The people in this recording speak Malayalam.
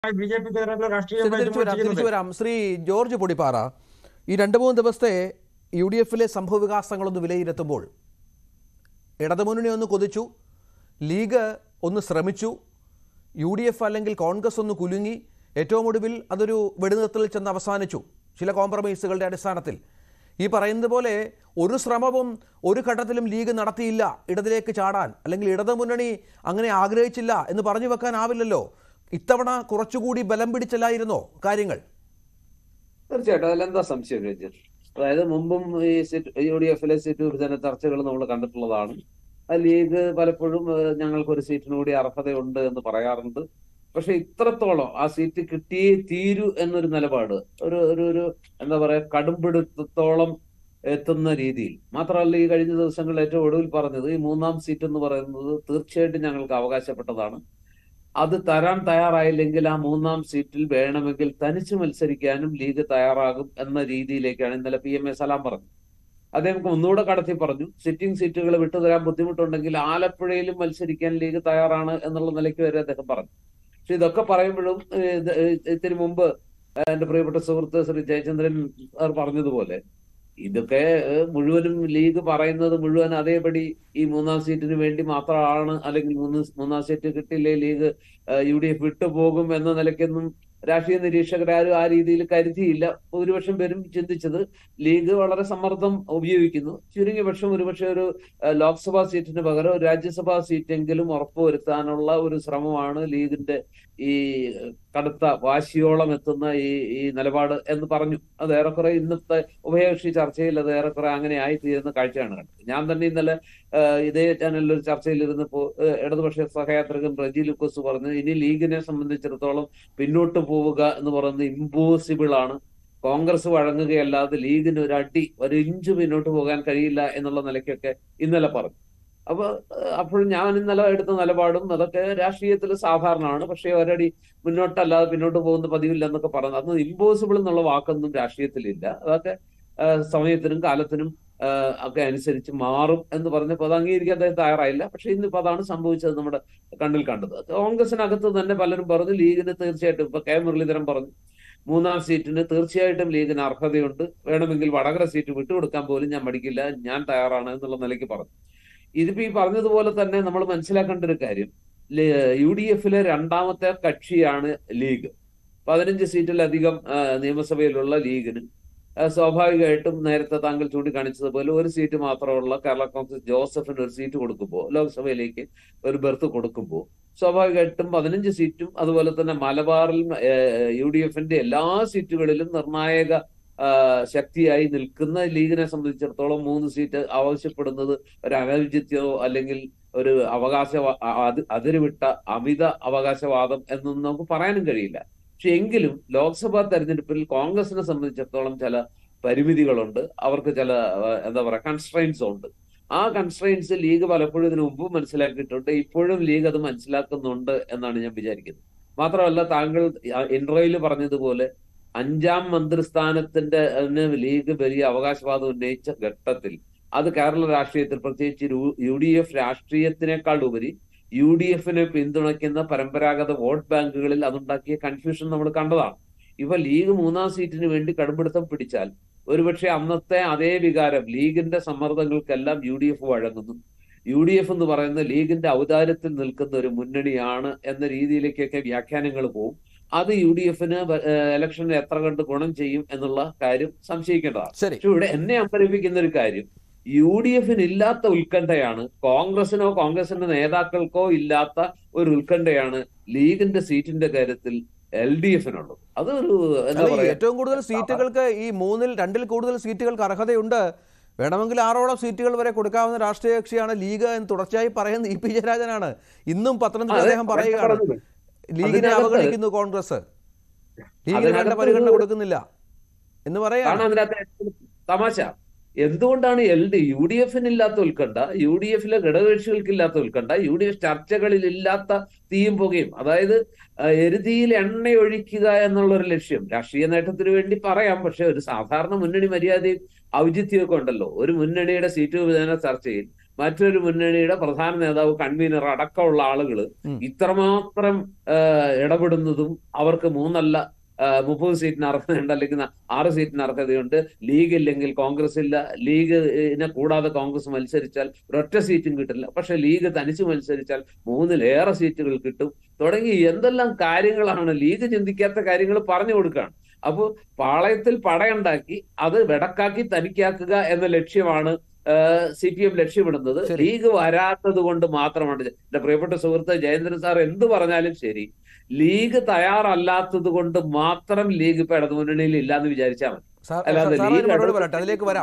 ബി ജെ പിക്കെതിരായിട്ടുള്ള ശരി, രാഷ്ട്രീയമായി തിരിച്ചു വരാം തിരിച്ചു ചെയ്യുന്നത്. വരാം ശ്രീ ജോർജ് പൊടിപ്പാറ ഈ രണ്ട് മൂന്ന് ദിവസത്തെ യു ഡി എഫിലെ സംഭവ വികാസങ്ങളൊന്ന് വിലയിരുത്തുമ്പോൾ ഇടതുമുന്നണി ഒന്ന് കൊതിച്ചു ലീഗ് ഒന്ന് ശ്രമിച്ചു യു ഡി എഫ് അല്ലെങ്കിൽ കോൺഗ്രസ് ഒന്ന് കുലുങ്ങി ഏറ്റവും ഒടുവിൽ അതൊരു വെടിനിർത്തലിൽ ചെന്ന് അവസാനിച്ചു ചില കോംപ്രമൈസുകളുടെ അടിസ്ഥാനത്തിൽ ഈ പറയുന്നത് പോലെ ഒരു ശ്രമവും ഒരു ഘട്ടത്തിലും ലീഗ് നടത്തിയില്ല ഇടതിലേക്ക് ചാടാൻ അല്ലെങ്കിൽ ഇടതുമുന്നണി അങ്ങനെ ആഗ്രഹിച്ചില്ല എന്ന് പറഞ്ഞു വെക്കാനാവില്ലല്ലോ ഇത്തവണ കുറച്ചുകൂടി ബലം പിടിച്ചല്ലായിരുന്നോ കാര്യങ്ങൾ തീർച്ചയായിട്ടും അതിലെന്താ സംശയം രഞ്ജിത്ത് അതായത് മുമ്പും ഈ സീറ്റ് യു ഡി എഫിലെ സീറ്റ് വിഭജന ചർച്ചകൾ നമ്മൾ കണ്ടിട്ടുള്ളതാണ് ആ ലീഗ് പലപ്പോഴും ഏഹ്, ഞങ്ങൾക്ക് ഒരു സീറ്റിന് കൂടി അർഹതയുണ്ട് എന്ന് പറയാറുണ്ട് പക്ഷെ ഇത്രത്തോളം ആ സീറ്റ് കിട്ടിയേ തീരൂ എന്നൊരു നിലപാട് ഒരു ഒരു ഒരു എന്താ പറയാ കടുംപിടുത്തത്തോളം എത്തുന്ന രീതിയിൽ മാത്രമല്ല ഈ കഴിഞ്ഞ ദിവസങ്ങളിൽ ഏറ്റവും ഒടുവിൽ പറഞ്ഞത് ഈ മൂന്നാം സീറ്റ് എന്ന് പറയുന്നത് തീർച്ചയായിട്ടും ഞങ്ങൾക്ക് അവകാശപ്പെട്ടതാണ് അത് തരാൻ തയ്യാറായില്ലെങ്കിൽ ആ മൂന്നാം സീറ്റിൽ വേണമെങ്കിൽ തനിച്ച് മത്സരിക്കാനും ലീഗ് തയ്യാറാകും എന്ന രീതിയിലേക്കാണ് ഇന്നലെ പി എം എ സലാം പറഞ്ഞത് അദ്ദേഹം ഒന്നുകൂടെ കടത്തി പറഞ്ഞു സിറ്റിംഗ് സീറ്റുകൾ വിട്ടുതരാൻ ബുദ്ധിമുട്ടുണ്ടെങ്കിൽ ആലപ്പുഴയിലും മത്സരിക്കാൻ ലീഗ് തയ്യാറാണ് എന്നുള്ള നിലയ്ക്ക് വരെ അദ്ദേഹം പറഞ്ഞു പക്ഷെ ഇതൊക്കെ പറയുമ്പോഴും ഏഹ്, ഇത് ഏഹ്, ഇതിനു മുമ്പ് എന്റെ പ്രിയപ്പെട്ട സുഹൃത്ത് ശ്രീ ജയചന്ദ്രൻ സാർ പറഞ്ഞതുപോലെ ഇതൊക്കെ ഏഹ്, മുഴുവനും ലീഗ് പറയുന്നത് മുഴുവൻ അതേപടി ഈ മൂന്നാം സീറ്റിന് വേണ്ടി മാത്രമാണ് അല്ലെങ്കിൽ മൂന്ന് മൂന്നാം സീറ്റ് കിട്ടിയില്ലേ ലീഗ് യു ഡി എഫ് വിട്ടുപോകും എന്ന നിലയ്ക്കൊന്നും രാഷ്ട്രീയ നിരീക്ഷകരാരും ആ രീതിയിൽ കരുതിയില്ല ഭൂരിപക്ഷം പേരും ചിന്തിച്ചത് ലീഗ് വളരെ സമ്മർദ്ദം ഉപയോഗിക്കുന്നു ചുരുങ്ങിയ പക്ഷം ഒരുപക്ഷെ ഒരു ഏഹ്, ലോക്സഭാ സീറ്റിന് പകരം ഒരു രാജ്യസഭാ സീറ്റെങ്കിലും ഉറപ്പുവരുത്താനുള്ള ഒരു ശ്രമമാണ് ലീഗിന്റെ ഈ കടുത്ത വാശിയോളം എത്തുന്ന ഈ ഈ നിലപാട് എന്ന് പറഞ്ഞു അത് ഏറെക്കുറെ ഇന്നത്തെ ഉഭയകക്ഷി ചർച്ചയിൽ അത് ഏറെക്കുറെ അങ്ങനെ ആയിത്തീരുന്ന കാഴ്ചയാണ് കണ്ടത് ഞാൻ തന്നെ ഇന്നലെ ഏഹ്, ഇതേ ചാനലിൽ ഒരു ചർച്ചയിൽ ഇരുന്നപ്പോൾ ഏഹ്, ഇടതുപക്ഷ സഹയാത്രികൻ റജി ലുക്കോസ് പറഞ്ഞു ഇനി ലീഗിനെ സംബന്ധിച്ചിടത്തോളം പിന്നോട്ട് പോവുക എന്ന് പറയുന്നത് ഇമ്പോസിബിൾ ആണ് കോൺഗ്രസ് വഴങ്ങുകയല്ലാതെ ലീഗിന് ഒരു അടി ഒരു ഇഞ്ച് പിന്നോട്ട് പോകാൻ കഴിയില്ല എന്നുള്ള നിലയ്ക്കൊക്കെ ഇന്നലെ പറഞ്ഞു അപ്പൊ ഏഹ്, അപ്പോൾ ഞാൻ ഇന്നലെ എടുത്ത നിലപാടും അതൊക്കെ രാഷ്ട്രീയത്തിൽ സാധാരണമാണ് പക്ഷേ ഒരടി മുന്നോട്ടല്ലാതെ പിന്നോട്ട് പോകുന്ന പതിവില്ല എന്നൊക്കെ പറഞ്ഞു അന്ന് ഇമ്പോസിബിൾ എന്നുള്ള വാക്കൊന്നും രാഷ്ട്രീയത്തിലില്ല അതൊക്കെ ഏഹ്, സമയത്തിനും കാലത്തിനും ഏഹ്, ഒക്കെ അനുസരിച്ച് മാറും എന്ന് പറഞ്ഞപ്പോൾ അത് അംഗീകരിക്കാൻ അദ്ദേഹം തയ്യാറായില്ല പക്ഷെ ഇന്നിപ്പോ അതാണ് സംഭവിച്ചത് നമ്മുടെ കണ്ണിൽ കണ്ടത് കോൺഗ്രസിനകത്ത് തന്നെ പലരും പറഞ്ഞു ലീഗിന് തീർച്ചയായിട്ടും ഇപ്പൊ കെ മുരളീധരൻ പറഞ്ഞു മൂന്നാം സീറ്റിന് തീർച്ചയായിട്ടും ലീഗിന് അർഹതയുണ്ട് വേണമെങ്കിൽ വടകര സീറ്റ് വിട്ടുകൊടുക്കാൻ പോലും ഞാൻ മടിക്കില്ല ഞാൻ തയ്യാറാണ് എന്നുള്ള നിലയ്ക്ക് പറഞ്ഞു ഇതിപ്പോ ഈ പറഞ്ഞതുപോലെ തന്നെ നമ്മൾ മനസ്സിലാക്കേണ്ട ഒരു കാര്യം യു ഡി എഫിലെ രണ്ടാമത്തെ കക്ഷിയാണ് ലീഗ് പതിനഞ്ച് സീറ്റിലധികം ആ, നിയമസഭയിലുള്ള ലീഗിന് ആ, സ്വാഭാവികമായിട്ടും നേരത്തെ താങ്കൾ ചൂണ്ടിക്കാണിച്ചതുപോലെ ഒരു സീറ്റ് മാത്രമുള്ള കേരള കോൺഗ്രസ് ജോസഫിന് ഒരു സീറ്റ് കൊടുക്കുമ്പോൾ ലോക്സഭയിലേക്ക് ഒരു ബെർത്ത് കൊടുക്കുമ്പോൾ സ്വാഭാവികമായിട്ടും പതിനഞ്ച് സീറ്റും അതുപോലെ തന്നെ മലബാറിൽ യു ഡി എഫിന്റെ എല്ലാ സീറ്റുകളിലും നിർണായക ആ, ശക്തിയായി നിൽക്കുന്ന ലീഗിനെ സംബന്ധിച്ചിടത്തോളം മൂന്ന് സീറ്റ് ആവശ്യപ്പെടുന്നത് ഒരു അനൗചിത്യമോ അല്ലെങ്കിൽ ഒരു അവകാശ അതിരുവിട്ട അമിത അവകാശവാദം എന്നൊന്നും നമുക്ക് പറയാനും കഴിയില്ല പക്ഷെ എങ്കിലും ലോക്സഭാ തെരഞ്ഞെടുപ്പിൽ കോൺഗ്രസിനെ സംബന്ധിച്ചിടത്തോളം ചില പരിമിതികളുണ്ട് അവർക്ക് ചില ആ, എന്താ പറയാ കൺസ്ട്രെയിൻസ് ഉണ്ട് ആ കൺസ്ട്രെയിൻസ് ലീഗ് പലപ്പോഴും ഇതിനു മുമ്പ് മനസ്സിലാക്കിയിട്ടുണ്ട് ഇപ്പോഴും ലീഗ് അത് മനസ്സിലാക്കുന്നുണ്ട് എന്നാണ് ഞാൻ വിചാരിക്കുന്നത് മാത്രമല്ല താങ്കൾ ഇൻട്രോയിൽ പറഞ്ഞതുപോലെ അഞ്ചാം മന്ത്രിസ്ഥാനത്തിന്റെ അതിന് ലീഗ് വലിയ അവകാശവാദം ഉന്നയിച്ച ഘട്ടത്തിൽ അത് കേരള രാഷ്ട്രീയത്തിൽ പ്രത്യേകിച്ച് യു ഡി എഫ് രാഷ്ട്രീയത്തിനേക്കാൾ ഉപരി യു ഡി എഫിനെ പിന്തുണയ്ക്കുന്ന പരമ്പരാഗത വോട്ട് ബാങ്കുകളിൽ അതുണ്ടാക്കിയ കൺഫ്യൂഷൻ നമ്മൾ കണ്ടതാണ് ഇവ ലീഗ് മൂന്നാം സീറ്റിന് വേണ്ടി കടുംപിടുത്തം പിടിച്ചാൽ ഒരുപക്ഷെ അന്നത്തെ അതേ വികാരം ലീഗിന്റെ സമ്മർദ്ദങ്ങൾക്കെല്ലാം യു ഡി എഫ് വഴങ്ങുന്നു യു ഡി എഫ് എന്ന് പറയുന്ന ലീഗിന്റെ ഔദാര്യത്തിൽ നിൽക്കുന്ന ഒരു മുന്നണിയാണ് എന്ന രീതിയിലേക്കൊക്കെ വ്യാഖ്യാനങ്ങൾ പോകും അത് യു ഡി എഫിന് ഇലക്ഷനിൽ എത്ര കണ്ട് ഗുണം ചെയ്യും എന്നുള്ള കാര്യം സംശയിക്കേണ്ടതാണ് ശരി പക്ഷെ ഇവിടെ എന്നെ അമ്പരപ്പിക്കുന്ന ഒരു കാര്യം യു ഡി എഫിന് ഇല്ലാത്ത ഉത്കണ്ഠയാണ് കോൺഗ്രസിനോ കോൺഗ്രസിന്റെ നേതാക്കൾക്കോ ഇല്ലാത്ത ഒരു ഉത്കണ്ഠയാണ് ലീഗിന്റെ സീറ്റിന്റെ കാര്യത്തിൽ എൽ ഡി എഫിനുള്ളത് അതൊരു എന്താ അല്ല, ഈ പറയാ ഏറ്റവും കൂടുതൽ സീറ്റുകൾക്ക് ഈ മൂന്നിൽ രണ്ടിൽ കൂടുതൽ സീറ്റുകൾക്ക് അർഹതയുണ്ട് വേണമെങ്കിൽ ആറോളം സീറ്റുകൾ വരെ കൊടുക്കാവുന്ന രാഷ്ട്രീയ കക്ഷിയാണ് ലീഗ് എന്ന് തുടർച്ചയായി പറയുന്ന ഇ പി ജയരാജനാണ് ഇന്നും പത്തനംതിട്ട അതെ, അദ്ദേഹം പറയുകയാണ് പറഞ്ഞത്. ലീഗിനെ അതിനകത്ത് അവഗണിക്കുന്നു കോൺഗ്രസ് ലീഗിന് വേണ്ട അതിനകത്ത് പരിഗണന ഒരു- കൊടുക്കുന്നില്ല എന്ന് പറയാണ് കാരണം അതിനകത്ത് ഏറ്റവും തമാശ എന്തുകൊണ്ടാണ് എൽ ഡി യു ഡി എഫിന് ഇല്ലാത്ത ഉത്കണ്ഠ യു ഡി എഫിലെ ഘടകകക്ഷികൾക്ക് ഇല്ലാത്ത ഉത്കണ്ഠ യു ഡി എഫ് ചർച്ചകളിൽ ഇല്ലാത്ത തീയും പുകയും അതായത് ആ, എരുതിയിൽ എണ്ണ ഒഴിക്കുക എന്നുള്ള ഒരു ലക്ഷ്യം രാഷ്ട്രീയ നേട്ടത്തിന് വേണ്ടി പറയാം പക്ഷെ ഒരു സാധാരണ മുന്നണി മര്യാദയും ഔചിത്യമൊക്കെ ഉണ്ടല്ലോ ഒരു മുന്നണിയുടെ സീറ്റ് വിഭജന ചർച്ചയിൽ മറ്റൊരു മുന്നണിയുടെ പ്രധാന നേതാവ് കൺവീനർ അടക്കമുള്ള ആളുകൾ ഉം. ഇത്രമാത്രം ആ, ഇടപെടുന്നതും അവർക്ക് മൂന്നല്ല ആ, മുപ്പത് സീറ്റിന് അർഹതയുണ്ട് അല്ലെങ്കിൽ ന- ആറ് സീറ്റിന് അർഹതയുണ്ട് ലീഗ് ഇല്ലെങ്കിൽ കോൺഗ്രസ് ഇല്ല ലീഗിനെ കൂടാതെ കോൺഗ്രസ് മത്സരിച്ചാൽ ഒരൊറ്റ സീറ്റും കിട്ടില്ല പക്ഷെ ലീഗ് തനിച്ച് മത്സരിച്ചാൽ മൂന്നിലേറെ സീറ്റുകൾ കിട്ടും തുടങ്ങി എന്തെല്ലാം കാര്യങ്ങളാണ് ലീഗ് ചിന്തിക്കാത്ത കാര്യങ്ങൾ പറഞ്ഞു കൊടുക്കുകയാണ് അപ്പോൾ പാളയത്തിൽ പടയുണ്ടാക്കി അത് വെടക്കാക്കി തനിക്കാക്കുക എന്ന ലക്ഷ്യമാണ് സി പി എം ലക്ഷ്യമിടുന്നത് ശരി. ലീഗ് വരാത്തത് കൊണ്ട് മാത്രമാണ് എന്റെ പ്രിയപ്പെട്ട സുഹൃത്ത് ജയേന്ദ്രൻ സാർ എന്ത് പറഞ്ഞാലും ശരി ലീഗ് തയ്യാറല്ലാത്തത് കൊണ്ട് മാത്രം ലീഗ് ഇപ്പൊ ഇടതുമുന്നണിയിൽ ഇല്ലാന്ന് വിചാരിച്ചാൽ മതി സാർ അല്ലാതെ സാർ ലീഗ് അതിന് മറുപടി ഇടപെട്ട് പറയട്ടെ അതിലേക്ക് വരാം